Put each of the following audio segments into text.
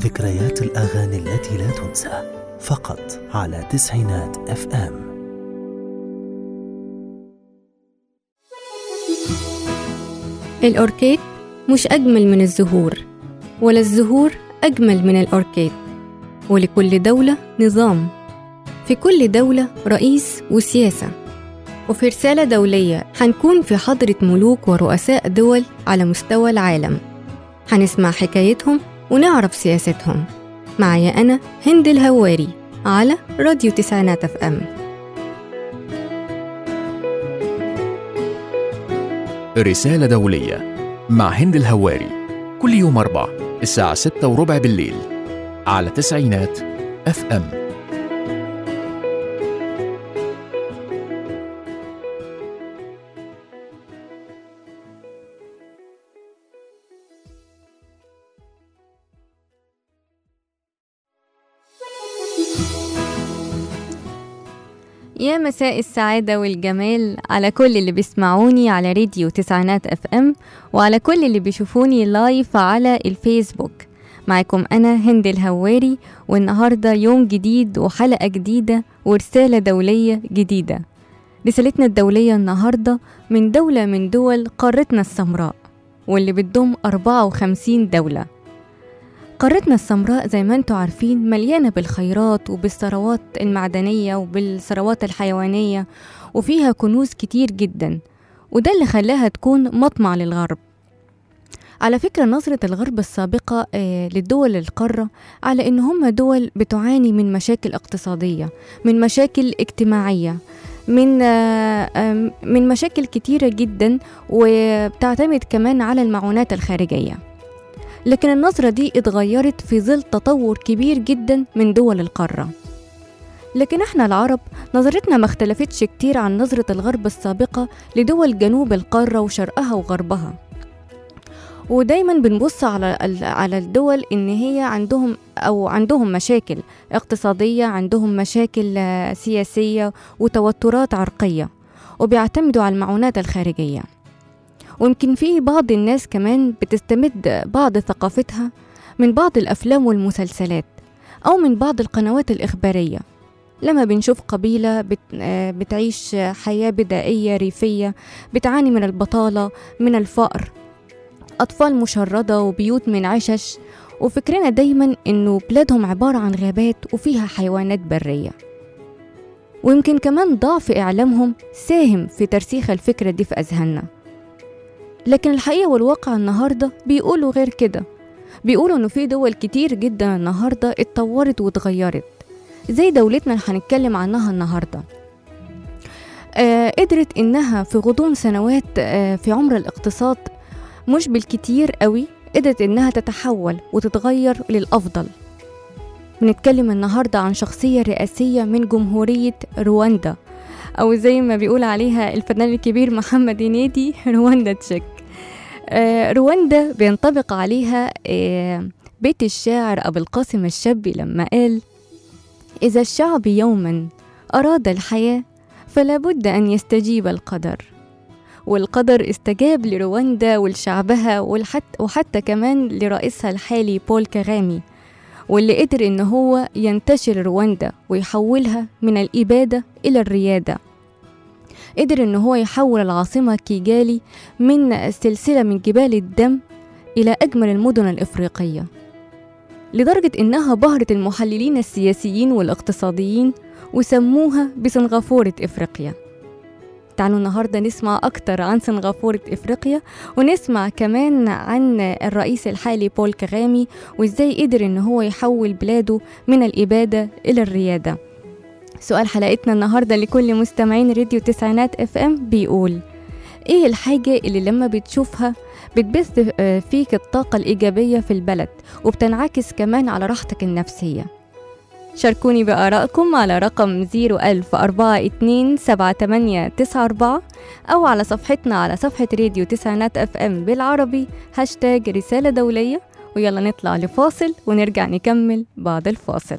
ذكريات الأغاني التي لا تنسى فقط على تسعينات اف ام الأوركيد مش أجمل من الزهور ولا الزهور أجمل من الأوركيد ولكل دولة نظام في كل دولة رئيس وسياسة وفي رسالة دولية هنكون في حضرة ملوك ورؤساء دول على مستوى العالم هنسمع حكايتهم ونعرف سياستهم معايا أنا هند الهواري على راديو تسعينات اف ام رسالة دولية مع هند الهواري كل يوم أربع الساعة ستة وربع بالليل على تسعينات اف ام يا مساء السعادة والجمال على كل اللي بيسمعوني على راديو تسعينات اف ام وعلى كل اللي بيشوفوني لايف على الفيسبوك معاكم أنا هند الهواري والنهاردة يوم جديد وحلقة جديدة ورسالة دولية جديدة رسالتنا الدولية النهاردة من دولة من دول قارتنا السمراء واللي بتضم 54 دولة قارتنا السمراء زي ما انتوا عارفين مليانة بالخيرات وبالثروات المعدنية وبالثروات الحيوانية وفيها كنوز كتير جدا وده اللي خلاها تكون مطمع للغرب على فكرة نظرة الغرب السابقة آه، للدول القارة على إن هم دول بتعاني من مشاكل اقتصادية من مشاكل اجتماعية من آه، آم، من مشاكل كتيرة جدا وبتعتمد كمان على المعونات الخارجية لكن النظرة دي اتغيرت في ظل تطور كبير جدا من دول القارة لكن احنا العرب نظرتنا ما اختلفتش كتير عن نظرة الغرب السابقة لدول جنوب القارة وشرقها وغربها ودايما بنبص على ال- على الدول ان هي عندهم او عندهم مشاكل اقتصادية عندهم مشاكل آه، سياسية وتوترات عرقية وبيعتمدوا على المعونات الخارجية ويمكن في بعض الناس كمان بتستمد بعض ثقافتها من بعض الأفلام والمسلسلات أو من بعض القنوات الإخبارية لما بنشوف قبيلة بت... آه، بتعيش حياة بدائية ريفية بتعاني من البطالة من الفقر أطفال مشردة وبيوت من عشش وفكرنا دايما إنه بلادهم عبارة عن غابات وفيها حيوانات برية ويمكن كمان ضعف إعلامهم ساهم في ترسيخ الفكرة دي في أذهاننا لكن الحقيقة والواقع النهاردة بيقولوا غير كده بيقولوا إنه في دول كتير جدا النهاردة اتطورت واتغيرت زي دولتنا اللي هنتكلم عنها النهاردة آه قدرت إنها في غضون سنوات آه في عمر الاقتصاد مش بالكتير قوي قدرت إنها تتحول وتتغير للأفضل بنتكلم النهاردة عن شخصية رئاسية من جمهورية رواندا أو زي ما بيقول عليها الفنان الكبير محمد هنيدي رواندا تشيك آه، رواندا بينطبق عليها آه، بيت الشاعر أبو القاسم الشابي لما قال إذا الشعب يوما أراد الحياة فلا بد أن يستجيب القدر والقدر استجاب لرواندا ولشعبها والحت- وحتى كمان لرئيسها الحالي بول كاغامي واللي قدر إن هو ينتشر رواندا ويحولها من الإبادة إلى الريادة قدر إن هو يحول العاصمة كيجالي من سلسلة من جبال الدم إلى أجمل المدن الإفريقية لدرجة إنها بهرت المحللين السياسيين والاقتصاديين وسموها بسنغافورة إفريقيا تعالوا النهاردة نسمع أكتر عن سنغافورة إفريقيا ونسمع كمان عن الرئيس الحالي بول كغامي وإزاي قدر إن هو يحول بلاده من الإبادة إلى الريادة سؤال حلقتنا النهاردة لكل مستمعين راديو تسعينات اف ام بيقول ايه الحاجة اللي لما بتشوفها بتبث آه، فيك الطاقة الإيجابية في البلد وبتنعكس كمان على راحتك النفسية شاركوني بآرائكم على رقم 010427894 أو على صفحتنا على صفحة راديو تسعينات اف ام بالعربي هاشتاج رسالة دولية ويلا نطلع لفاصل ونرجع نكمل بعد الفاصل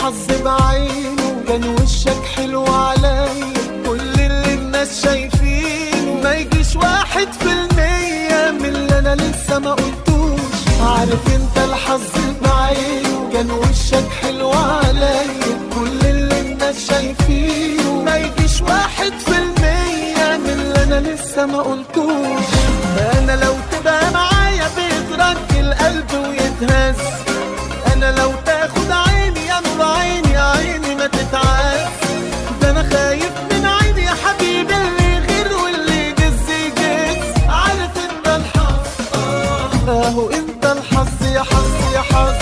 الحظ بعينه كان وشك حلو عليا كل اللي الناس شايفينه ما يجيش واحد في المية من اللي انا لسه ما قلتوش عارف انت الحظ بعينه كان وشك حلو عليا كل اللي الناس شايفينه ما يجيش واحد في المية من اللي انا لسه ما قلتوش انا لو تبقى معايا بيترك القلب ويتهز انا لو تاخد عيني يا نور عيني عيني ما تتعز ده انا خايف من عيني يا حبيبي اللي غير واللي يجز يجز عارف انت الحظ آه، اهو انت الحظ يا حظ يا حظ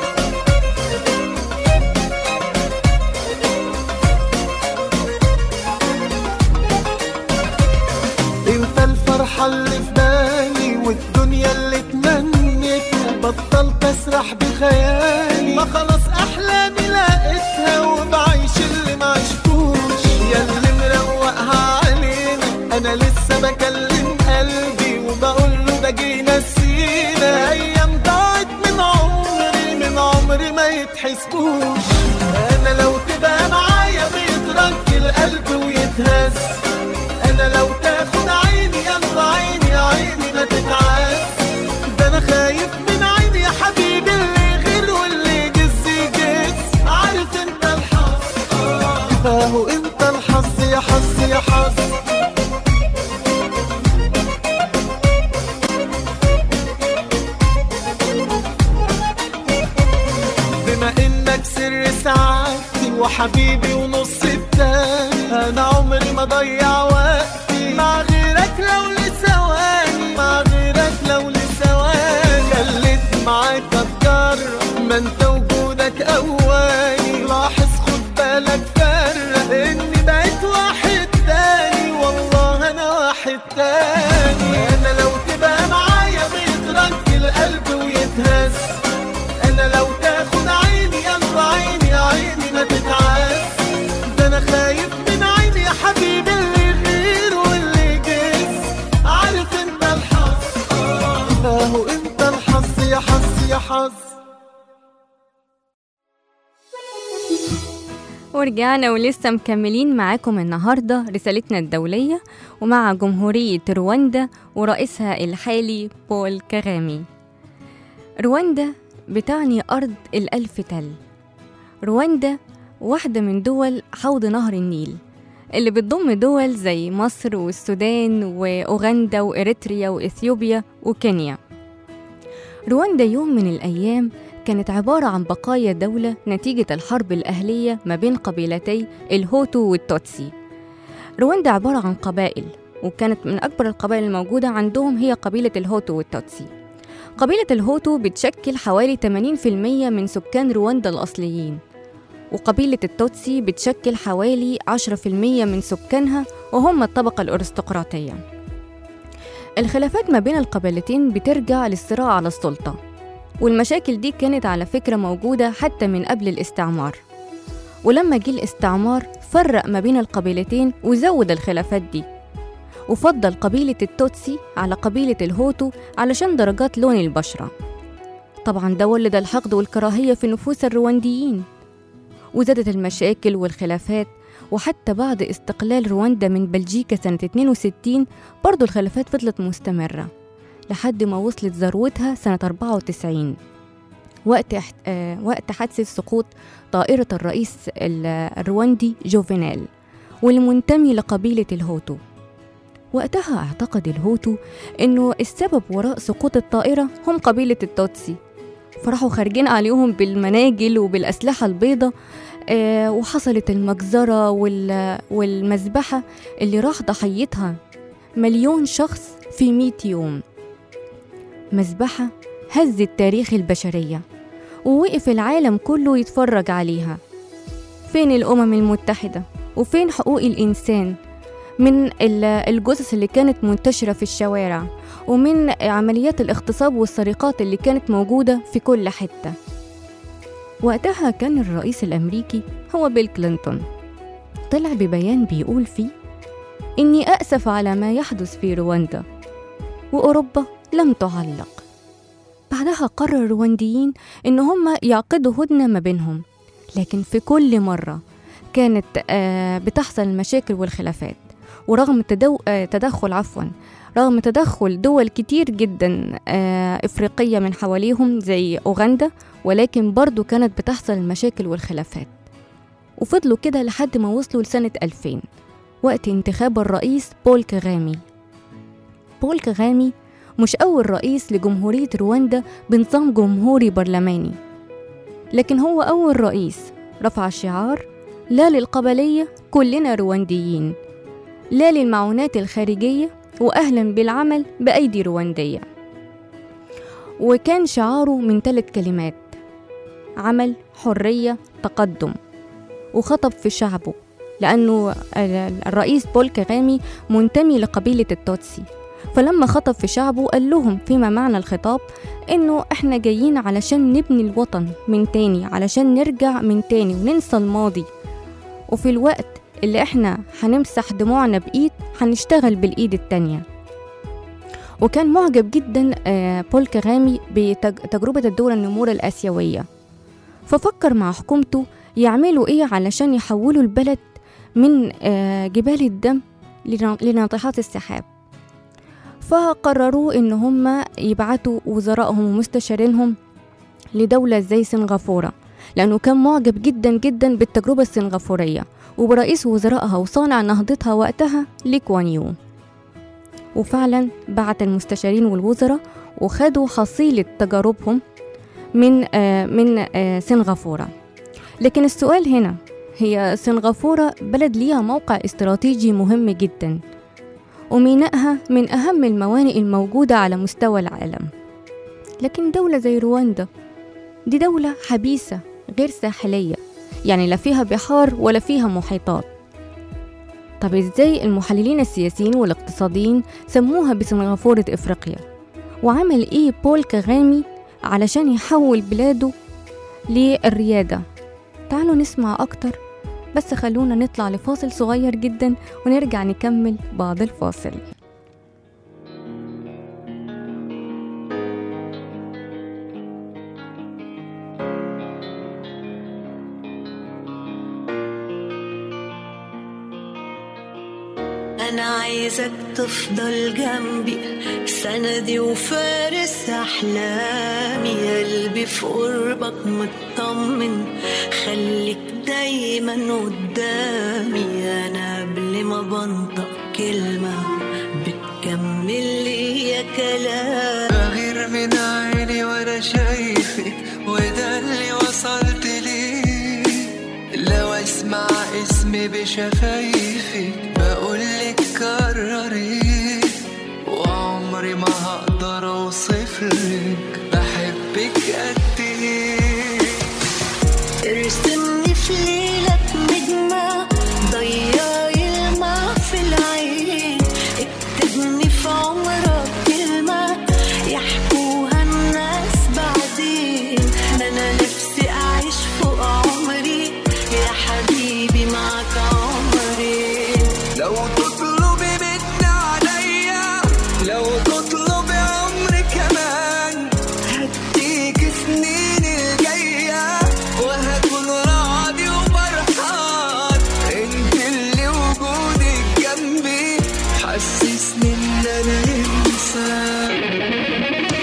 انت الفرحة اللي في بالي والدنيا اللي تمنيتها بطلت اسرح بخيالي ما خلاص احلامي لقيتها وبعيش اللي ما عشتوش يا اللي مروقها علينا انا لسه بكلم قلبي وبقول له ده جه نسينا ايام ضاعت من عمري من عمري ما يتحسبوش انا لو تبقى معايا بيترك القلب ويتهز انا لو تاخد عيني يا نور عيني عيني ما تتعز ده انا خايف من عيني يا حبيبي اللي غير واللي يجز يجز عارف انت الحظ آه، اهو انت الحظ يا حظ يا حظ بما انك سر سعادتي وحبيبي ونص التاني انا عمري ما ضيع وقتي مع غيرك لو لثواني مع غيرك لو لثواني خليت معاك اتجرب ما انت وجودك اواني لاحظ خد بالك فرق اني بقيت واحد تاني والله انا واحد تاني انا لو تبقى معايا بيترك القلب ويتهز انا لو تاخد عيني يا نور عيني عيني ما تتعز ده انا خايف من عيني يا حبيبي اللي غير واللي جز عارف انت الحظ آه، اهو انت الحظ يا حظ يا حظ ورجعنا ولسه مكملين معاكم النهاردة رسالتنا الدولية ومع جمهورية رواندا ورئيسها الحالي بول كاغامي رواندا بتعني أرض الألف تل رواندا واحدة من دول حوض نهر النيل اللي بتضم دول زي مصر والسودان وأوغندا وإريتريا وإثيوبيا وكينيا رواندا يوم من الأيام كانت عبارة عن بقايا دولة نتيجة الحرب الأهلية ما بين قبيلتي الهوتو والتوتسي رواندا عبارة عن قبائل وكانت من أكبر القبائل الموجودة عندهم هي قبيلة الهوتو والتوتسي قبيلة الهوتو بتشكل حوالي 80% من سكان رواندا الأصليين وقبيلة التوتسي بتشكل حوالي 10% من سكانها وهم الطبقة الأرستقراطية الخلافات ما بين القبيلتين بترجع للصراع على السلطة والمشاكل دي كانت على فكرة موجودة حتى من قبل الاستعمار ولما جه الاستعمار فرق ما بين القبيلتين وزود الخلافات دي وفضل قبيلة التوتسي على قبيلة الهوتو علشان درجات لون البشرة طبعا ده ولد الحقد والكراهية في نفوس الروانديين وزادت المشاكل والخلافات وحتى بعد استقلال رواندا من بلجيكا سنة 62 برضو الخلافات فضلت مستمرة لحد ما وصلت ذروتها سنة 94 وقت احت... آه وقت حادثة سقوط طائرة الرئيس ال- الرواندي جوفينال والمنتمي لقبيلة الهوتو وقتها اعتقد الهوتو انه السبب وراء سقوط الطائرة هم قبيلة التوتسي فراحوا خارجين عليهم بالمناجل وبالأسلحة البيضاء آه وحصلت المجزرة وال... والمذبحة اللي راح ضحيتها مليون شخص في مئة يوم مذبحة هزت تاريخ البشرية ووقف العالم كله يتفرج عليها فين الأمم المتحدة وفين حقوق الإنسان من ال- الجثث اللي كانت منتشرة في الشوارع ومن عمليات الاغتصاب والسرقات اللي كانت موجودة في كل حتة وقتها كان الرئيس الأمريكي هو بيل كلينتون طلع ببيان بيقول فيه إني أأسف على ما يحدث في رواندا وأوروبا لم تعلق بعدها قرر الروانديين إن هم يعقدوا هدنة ما بينهم لكن في كل مرة كانت آه، بتحصل المشاكل والخلافات ورغم تدو... آه، تدخل عفوا رغم تدخل دول كتير جدا آه، إفريقية من حواليهم زي أوغندا ولكن برضو كانت بتحصل المشاكل والخلافات وفضلوا كده لحد ما وصلوا لسنة 2000 وقت انتخاب الرئيس بول كغامي بول كغامي مش أول رئيس لجمهورية رواندا بنظام جمهوري برلماني لكن هو أول رئيس رفع شعار لا للقبلية كلنا روانديين لا للمعونات الخارجية وأهلا بالعمل بأيدي رواندية وكان شعاره من ثلاث كلمات عمل حرية تقدم وخطب في شعبه لأنه ال- الرئيس بول كغامي منتمي لقبيلة التوتسي فلما خطب في شعبه قال لهم فيما معنى الخطاب إنه إحنا جايين علشان نبني الوطن من تاني علشان نرجع من تاني وننسى الماضي وفي الوقت اللي إحنا هنمسح دموعنا بإيد هنشتغل بالإيد التانية وكان معجب جدا آه، بول كغامي بتجربة الدول النمور الآسيوية ففكر مع حكومته يعملوا إيه علشان يحولوا البلد من آه، جبال الدم لنا- لناطحات السحاب فقرروا إن هم يبعتوا وزرائهم ومستشارينهم لدولة زي سنغافورة لأنه كان معجب جدا جدا بالتجربة السنغافورية وبرئيس وزرائها وصانع نهضتها وقتها لي كوان يو وفعلا بعت المستشارين والوزراء وخدوا حصيلة تجاربهم من آه من آه سنغافورة لكن السؤال هنا هي سنغافورة بلد ليها موقع استراتيجي مهم جدا ومينائها من أهم الموانئ الموجودة على مستوى العالم لكن دولة زي رواندا دي دولة حبيسة غير ساحلية يعني لا فيها بحار ولا فيها محيطات طب ازاي المحللين السياسيين والاقتصاديين سموها بسنغافورة افريقيا وعمل ايه بول كغامي علشان يحول بلاده للريادة تعالوا نسمع اكتر بس خلونا نطلع لفاصل صغير جدا ونرجع نكمل بعد الفاصل أنا عايزك تفضل جنبي سندي وفارس أحلامي قلبي في قربك مطمن خليك دايما قدامي أنا قبل ما بنطق كلمة بتكمل لي يا كلام بغير من عيني وانا شايفك وده اللي وصلت ليه لو اسمع اسمي بشفايفك بقولك كرري وعمري ما هقدر اوصفلك بحبك قد ايه ارسمني في ليلك نجمة ضيعي الماء في العين اكتبني في عمرك كلمة يحكوها الناس بعدين ده انا نفسي اعيش فوق عمري يا حبيبي معك عمري لو تطلبي مني عليا لو تطلبي عمري كمان هديك سنين الجاية وهكون راضي وفرحان انت اللي وجودك جنبي حسسني ان انا انسان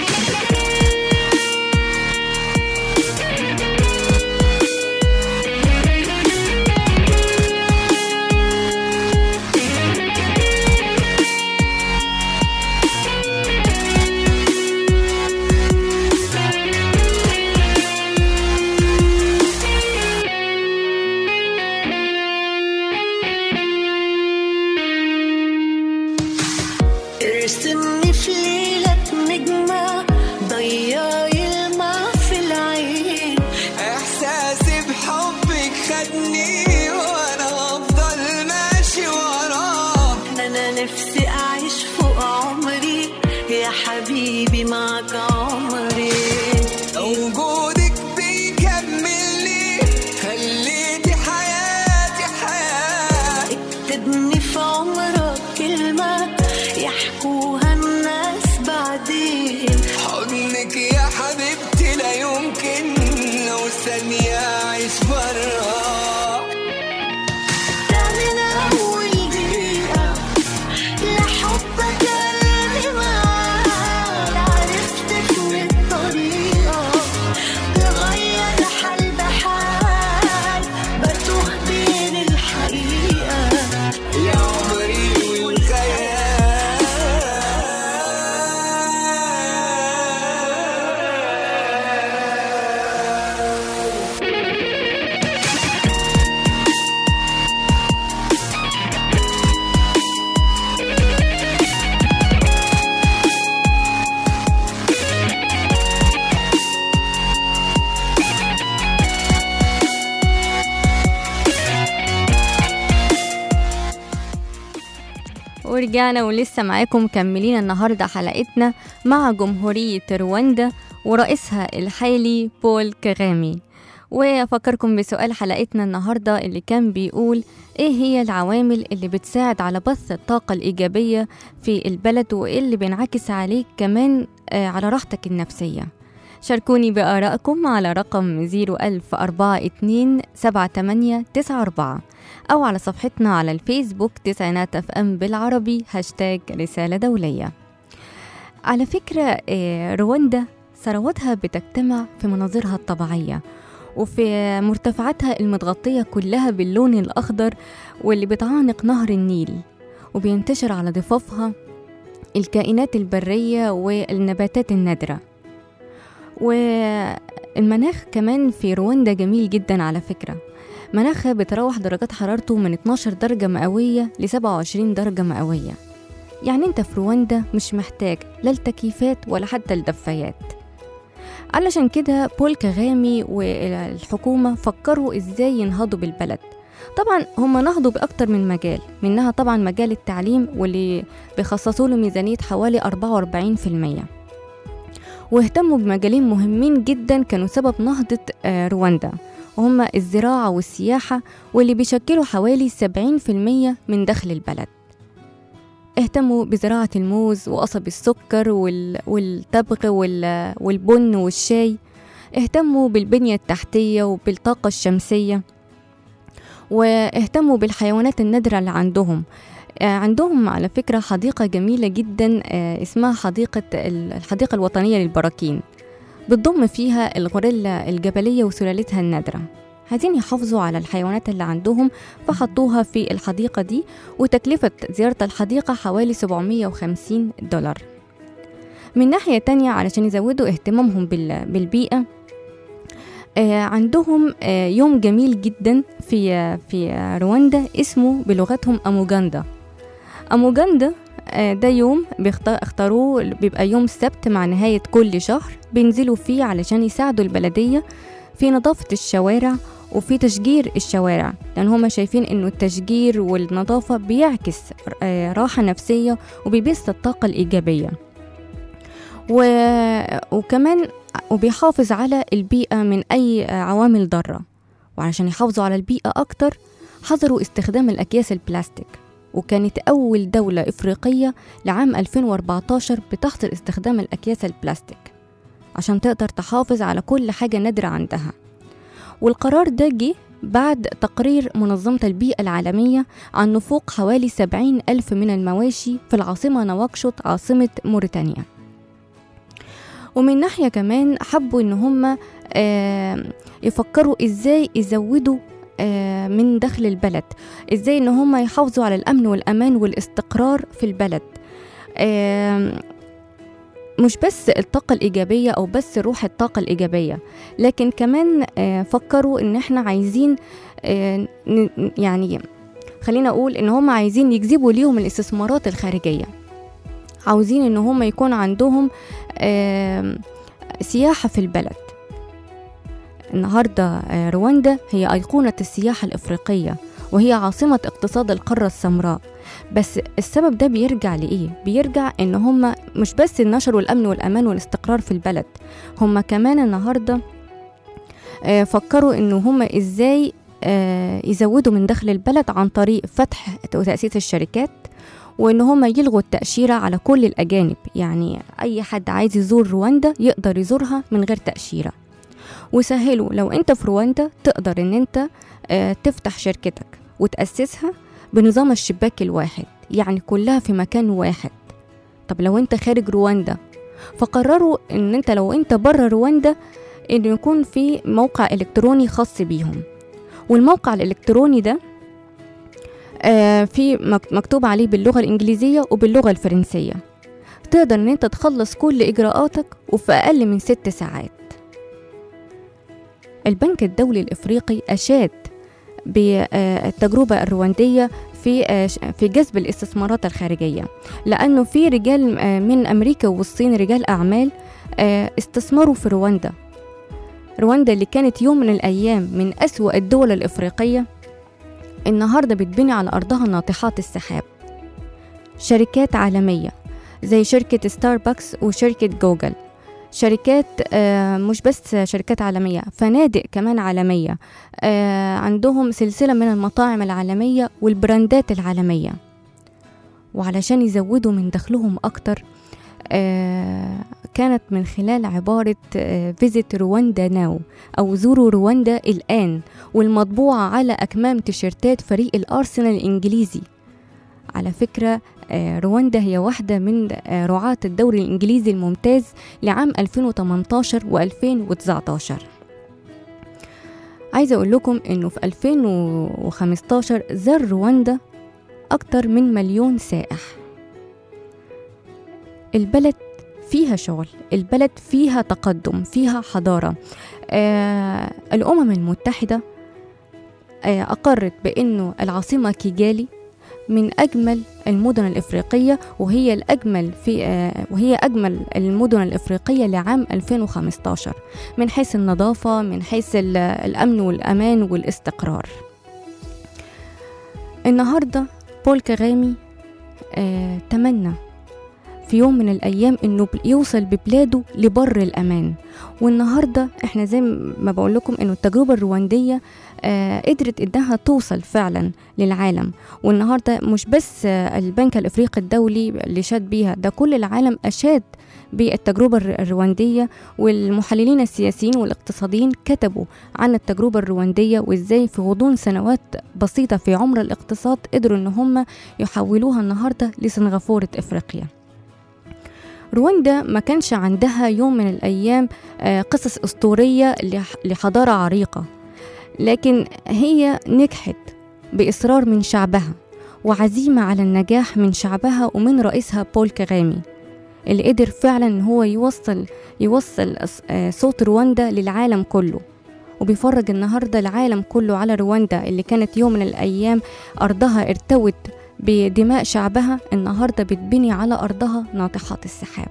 ارسمني في ليلك نجمة ضيعي الماء في العين احساسي بحبك خدني وانا افضل ماشي وراه انا نفسي اعيش فوق عمري يا حبيبي معك عمري وجودك بيكملني خليتي حياتي حياة اكتبني في عمرك كلمة يحكوها الناس بعدين حضنك يا حبيبتي لا يمكن لو ثانية أعيش برا ورجعنا ولسه معاكم مكملين النهاردة حلقتنا مع جمهورية رواندا ورئيسها الحالي بول كغامي وأفكركم بسؤال حلقتنا النهاردة اللي كان بيقول إيه هي العوامل اللي بتساعد على بث الطاقة الإيجابية في البلد وإيه اللي بينعكس عليك كمان آه، على راحتك النفسية شاركوني بآرائكم على رقم 010427894 أو على صفحتنا على الفيسبوك تسعينات اف ام بالعربي هاشتاج رسالة دولية على فكرة آه، رواندا ثرواتها بتجتمع في مناظرها الطبيعية وفي مرتفعاتها المتغطية كلها باللون الأخضر واللي بتعانق نهر النيل وبينتشر على ضفافها الكائنات البرية والنباتات النادرة والمناخ كمان في رواندا جميل جدا على فكرة مناخها بتراوح درجات حرارته من 12 درجة مئوية ل 27 درجة مئوية يعني انت في رواندا مش محتاج لا التكييفات ولا حتى الدفايات علشان كده بول كغامي والحكومة فكروا ازاي ينهضوا بالبلد طبعا هم نهضوا بأكتر من مجال منها طبعا مجال التعليم واللي بيخصصوا له ميزانية حوالي 44% واهتموا بمجالين مهمين جدا كانوا سبب نهضة آه، رواندا وهما الزراعة والسياحة واللي بيشكلوا حوالي 70% من دخل البلد اهتموا بزراعة الموز وقصب السكر وال... والتبغ وال... والبن والشاي اهتموا بالبنية التحتية وبالطاقة الشمسية واهتموا بالحيوانات النادرة اللي عندهم آه، عندهم على فكرة حديقة جميلة جدا آه، اسمها حديقة ال- الحديقة الوطنية للبراكين بتضم فيها الغوريلا الجبلية وسلالتها النادرة عايزين يحافظوا على الحيوانات اللي عندهم فحطوها في الحديقة دي وتكلفة زيارة الحديقة حوالي 750 دولار من ناحية تانية علشان يزودوا اهتمامهم بال- بالبيئة آه، عندهم آه، يوم جميل جدا في آه، في آه، رواندا اسمه بلغتهم أموجاندا أموجاندا آه، ده يوم بيخت- اختاروه بيبقى يوم السبت مع نهاية كل شهر بينزلوا فيه علشان يساعدوا البلدية في نظافة الشوارع وفي تشجير الشوارع لأن هما شايفين إنه التشجير والنظافة بيعكس آه، راحة نفسية وبيبث الطاقة الإيجابية و... وكمان وبيحافظ على البيئة من أي آه، عوامل ضارة وعشان يحافظوا على البيئة أكتر حظروا استخدام الأكياس البلاستيك وكانت أول دولة إفريقية لعام 2014 بتحظر استخدام الأكياس البلاستيك عشان تقدر تحافظ على كل حاجة نادرة عندها والقرار ده جه بعد تقرير منظمة البيئة العالمية عن نفوق حوالي 70 ألف من المواشي في العاصمة نواكشوط عاصمة موريتانيا ومن ناحية كمان حبوا إن هم يفكروا إزاي يزودوا آه، من دخل البلد إزاي إن هم يحافظوا على الأمن والأمان والاستقرار في البلد آم، مش بس الطاقة الإيجابية أو بس روح الطاقة الإيجابية لكن كمان آه، فكروا إن إحنا عايزين آه، ن- يعني خلينا أقول إن هم عايزين يجذبوا ليهم الاستثمارات الخارجية عاوزين إن هم يكون عندهم آم، سياحة في البلد النهاردة آه، رواندا هي أيقونة السياحة الإفريقية وهي عاصمة اقتصاد القارة السمراء بس السبب ده بيرجع لإيه؟ بيرجع إن هم مش بس نشروا الأمن والأمان والاستقرار في البلد هم كمان النهاردة آه، فكروا إن هم إزاي آه، يزودوا من دخل البلد عن طريق فتح وتأسيس الشركات وإن هم يلغوا التأشيرة على كل الأجانب يعني أي حد عايز يزور رواندا يقدر يزورها من غير تأشيرة وسهلوا لو انت في رواندا تقدر ان انت آه، تفتح شركتك وتأسسها بنظام الشباك الواحد يعني كلها في مكان واحد طب لو انت خارج رواندا فقرروا ان انت لو انت بره رواندا ان يكون في موقع الكتروني خاص بيهم والموقع الالكتروني ده آه، في مك- مكتوب عليه باللغة الإنجليزية وباللغة الفرنسية تقدر ان انت تخلص كل إجراءاتك وفي أقل من ست ساعات البنك الدولي الإفريقي أشاد بالتجربة الرواندية في آه، ش- في جذب الاستثمارات الخارجية لأنه في رجال آه، من أمريكا والصين رجال أعمال آه، استثمروا في رواندا رواندا اللي كانت يوم من الأيام من أسوأ الدول الإفريقية النهاردة بتبني على أرضها ناطحات السحاب شركات عالمية زي شركة ستاربكس وشركة جوجل شركات آه، مش بس شركات عالمية فنادق كمان عالمية آه، عندهم سلسلة من المطاعم العالمية والبراندات العالمية وعلشان يزودوا من دخلهم أكتر آه، كانت من خلال عبارة فيزيت رواندا ناو أو زوروا رواندا الآن والمطبوعة على أكمام تيشيرتات فريق الأرسنال الإنجليزي على فكرة آه، رواندا هي واحدة من آه، رعاة الدوري الإنجليزي الممتاز لعام 2018 و2019 عايزة أقول لكم إنه في 2015 زار رواندا أكتر من مليون سائح البلد فيها شغل البلد فيها تقدم فيها حضارة آه الأمم المتحدة آه أقرت بأنه العاصمة كيجالي من أجمل المدن الإفريقية وهي الأجمل في آه وهي أجمل المدن الإفريقية لعام 2015 من حيث النظافة من حيث ال- الأمن والأمان والاستقرار النهاردة بول كغامي آه تمنى في يوم من الأيام إنه يوصل ببلاده لبر الأمان والنهاردة إحنا زي ما بقول لكم إنه التجربة الرواندية آه قدرت إنها توصل فعلا للعالم والنهاردة مش بس آه البنك الإفريقي الدولي اللي شاد بيها ده كل العالم أشاد بالتجربة الر- الرواندية والمحللين السياسيين والاقتصاديين كتبوا عن التجربة الرواندية وإزاي في غضون سنوات بسيطة في عمر الاقتصاد قدروا إن هم يحولوها النهاردة لسنغافورة إفريقيا رواندا ما كانش عندها يوم من الأيام آه، قصص أسطورية لح- لحضارة عريقة لكن هي نجحت بإصرار من شعبها وعزيمة على النجاح من شعبها ومن رئيسها بول كغامي اللي قدر فعلا ان هو يوصل يوصل أص- آه، صوت رواندا للعالم كله وبيفرج النهارده العالم كله على رواندا اللي كانت يوم من الايام ارضها ارتوت بدماء شعبها النهارده بتبني على ارضها ناطحات السحاب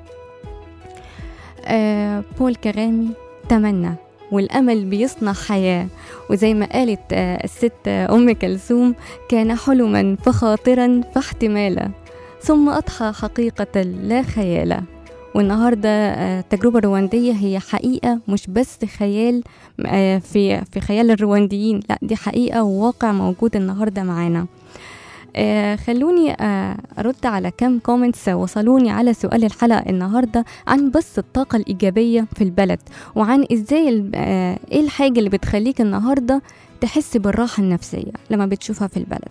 آه بول كغامي تمنى والامل بيصنع حياه وزي ما قالت آه الست آه ام كلثوم كان حلما فخاطرا فاحتمالا ثم أضحى حقيقة لا خيالا والنهاردة آه، التجربة الرواندية هي حقيقة مش بس خيال آه، في في خيال الروانديين لا دي حقيقة وواقع موجود النهاردة معانا آه، خلوني آه، أرد على كم كومنتس وصلوني على سؤال الحلقة النهاردة عن بس الطاقة الإيجابية في البلد وعن إزاي ال- آه، إيه الحاجة اللي بتخليك النهاردة تحس بالراحة النفسية لما بتشوفها في البلد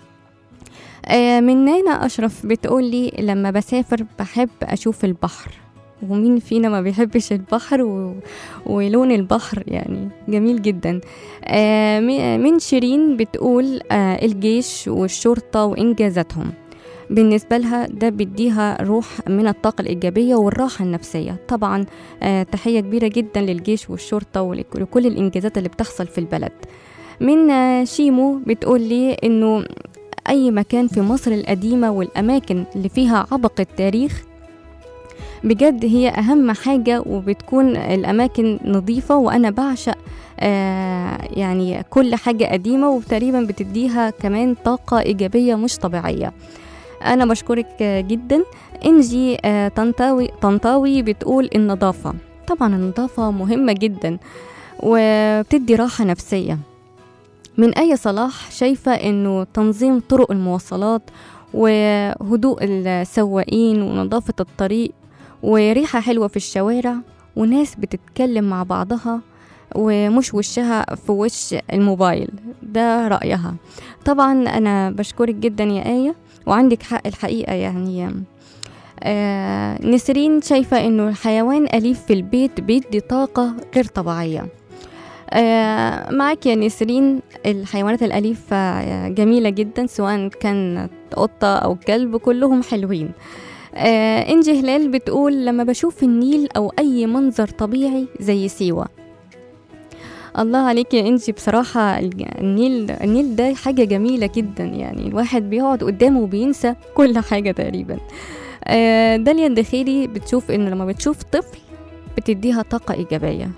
آه، من نانا أشرف بتقولي لما بسافر بحب أشوف البحر ومين فينا ما بيحبش البحر و... ولون البحر يعني جميل جدا آه، م- من شيرين بتقول آه، الجيش والشرطة وإنجازاتهم بالنسبة لها ده بيديها روح من الطاقة الإيجابية والراحة النفسية طبعا آه، تحية كبيرة جدا للجيش والشرطة ولك- ولكل الإنجازات اللي بتحصل في البلد من آه، شيمو بتقول لي إنه أي مكان في مصر القديمة والأماكن اللي فيها عبق التاريخ بجد هي أهم حاجة وبتكون الأماكن نظيفة وأنا بعشق آه يعني كل حاجة قديمة وتقريبا بتديها كمان طاقة إيجابية مش طبيعية أنا بشكرك آه، جدا إنجي آه طنطاوي طنطاوي بتقول النظافة طبعا النظافة مهمة جدا وبتدي راحة نفسية من أي صلاح شايفة إنه تنظيم طرق المواصلات وهدوء السواقين ونظافة الطريق وريحة حلوة في الشوارع وناس بتتكلم مع بعضها ومش وشها في وش الموبايل ده رأيها طبعا أنا بشكرك جدا يا آية وعندك حق الحقيقة يعني آه نسرين شايفة إنه الحيوان أليف في البيت بيدي طاقة غير طبيعية آه معاك يا نسرين الحيوانات الأليفة آه، جميلة جدا سواء كانت قطة أو كلب كلهم حلوين آه إنجي هلال بتقول لما بشوف النيل أو أي منظر طبيعي زي سيوة الله عليك يا إنجي بصراحة الج- النيل النيل ده حاجة جميلة جدا يعني الواحد بيقعد قدامه وبينسى كل حاجة تقريبا آه داليا الدخيلي بتشوف إن لما بتشوف طفل بتديها طاقة إيجابية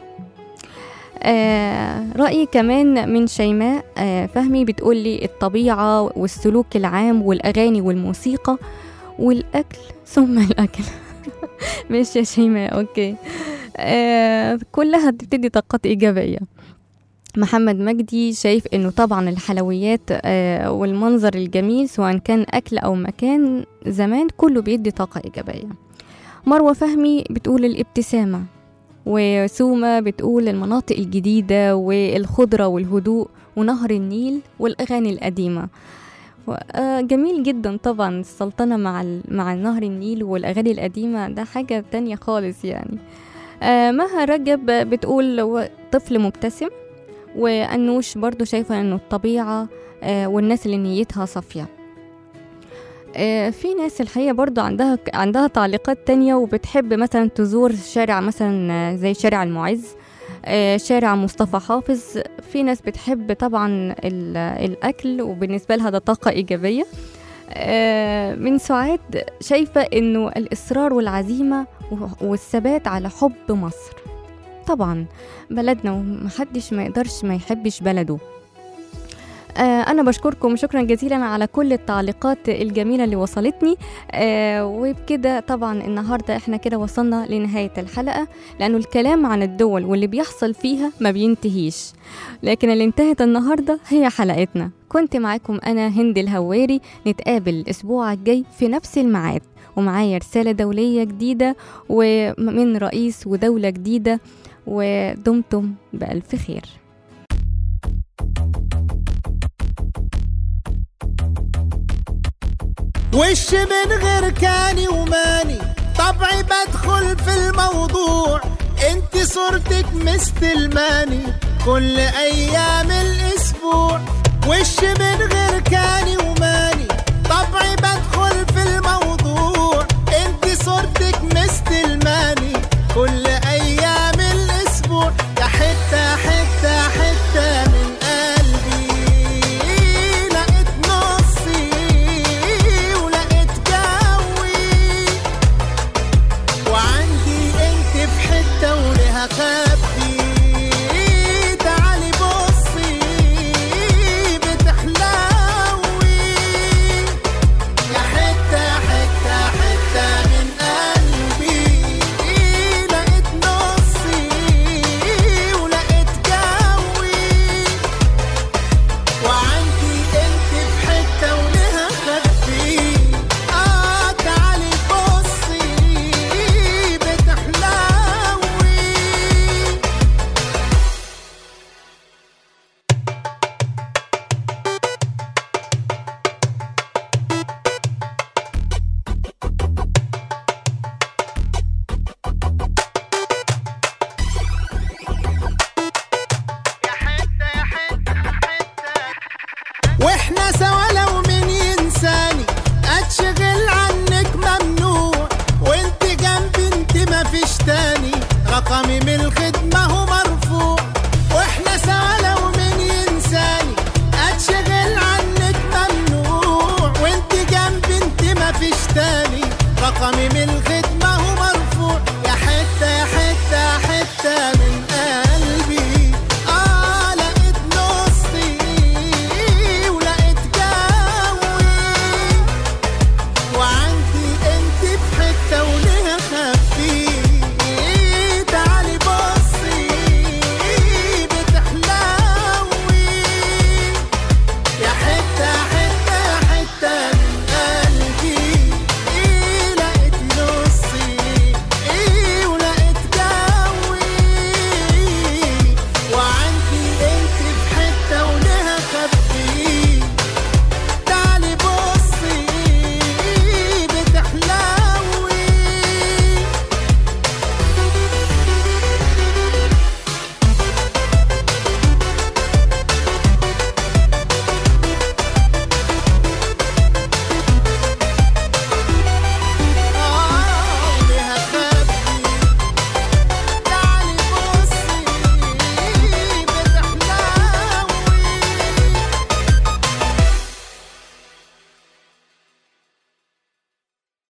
آه رأيي كمان من شيماء آه فهمي بتقولي الطبيعة والسلوك العام والأغاني والموسيقى والأكل ثم الأكل ماشي يا شيماء أوكي آه كلها بتدي طاقات إيجابية محمد مجدي شايف انه طبعا الحلويات آه والمنظر الجميل سواء كان اكل او مكان زمان كله بيدي طاقة ايجابية مروة فهمي بتقول الابتسامة وسومة بتقول المناطق الجديدة والخضرة والهدوء ونهر النيل والأغاني القديمة و- آه، جميل جدا طبعا السلطنة مع ال- مع نهر النيل والأغاني القديمة ده حاجة تانية خالص يعني آه، مها رجب بتقول و- طفل مبتسم وأنوش برضو شايفة أنه الطبيعة آه، والناس اللي نيتها صافية آه، في ناس الحقيقة برضو عندها عندها تعليقات تانية وبتحب مثلا تزور شارع مثلا آه، زي شارع المعز آه، شارع مصطفى حافظ في ناس بتحب طبعا ال- الأكل وبالنسبة لها ده طاقة إيجابية آه، من سعاد شايفة إنه الإصرار والعزيمة و- والثبات على حب مصر طبعا بلدنا ومحدش ما يقدرش ما يحبش بلده آه، أنا بشكركم شكرا جزيلا على كل التعليقات الجميلة اللي وصلتني آه، وبكده طبعا النهاردة احنا كده وصلنا لنهاية الحلقة لأنه الكلام عن الدول واللي بيحصل فيها ما بينتهيش لكن اللي انتهت النهاردة هي حلقتنا كنت معاكم أنا هند الهواري نتقابل الأسبوع الجاي في نفس الميعاد ومعايا رسالة دولية جديدة ومن رئيس ودولة جديدة ودمتم بألف خير وش من غير كاني وماني طبعي بدخل في الموضوع انت صورتك مستلماني كل ايام الاسبوع وش من غير كاني وماني طبعي بدخل في الموضوع انت صورتك مستلماني كل ايام الاسبوع يا حته حته حته من قلبي لقيت نصي ولقيت جوي وعندي انت في حته ولها خبي تعالي بصي بتحلوي يا حته حته حته من قلبي لقيت نصي ولقيت جوي وعندي انت في حته ولها خبي اه تعالي بصي بتحلوي واحنا سوا لو مين ينساني اتشغل عنك ممنوع وانت جنبي انت مفيش تاني رقمي من الخدمة